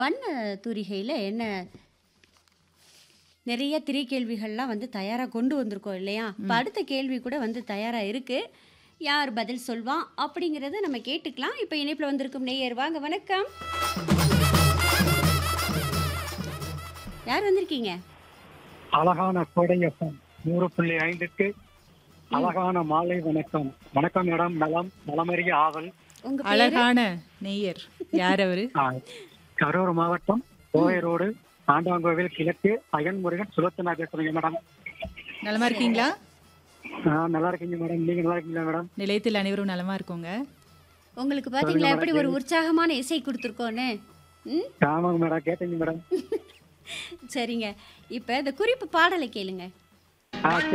வண்ண தூரிகையில என்ன நிறைய திரை கேள்விகள்லாம் வந்து தயாராக கொண்டு வந்திருக்கோம் இல்லையா இப்போ அடுத்த கேள்வி கூட வந்து தயாராக இருக்கு யார் பதில் சொல்வான் அப்படிங்கிறத நம்ம கேட்டுக்கலாம் இப்போ இணைப்பில் வந்திருக்கும் நேயர் வாங்க வணக்கம் யார் வந்திருக்கீங்க அழகான கோடையப்பம் நூறு புள்ளி ஐந்துக்கு அழகான மாலை வணக்கம் வணக்கம் மேடம் நலம் நலமறிய ஆவல் உங்க பேரு அழகான நெய்யர் யார் அவரு ஆ, கரூர் மாவட்டம் கோவை ரோடு ஆண்டாங்கோவில் கிழக்கு அயன்முருகன் சுலத்தனா பேசுறீங்க மேடம் நலமா இருக்கீங்களா ஆ, நல்லா இருக்கீங்க மேடம் நீங்க நல்லா இருக்கீங்களா மேடம் நிலையத்தில் அனைவரும் நலமா இருக்கோங்க உங்களுக்கு பார்த்தீங்களா எப்படி ஒரு உற்சாகமான இசை கொடுத்துருக்கோன்னு ம் ஆமாங்க மேடம் கேட்டீங்க மேடம் சரிங்க இப்போ இந்த குறிப்பு பாடலை கேளுங்க ஆ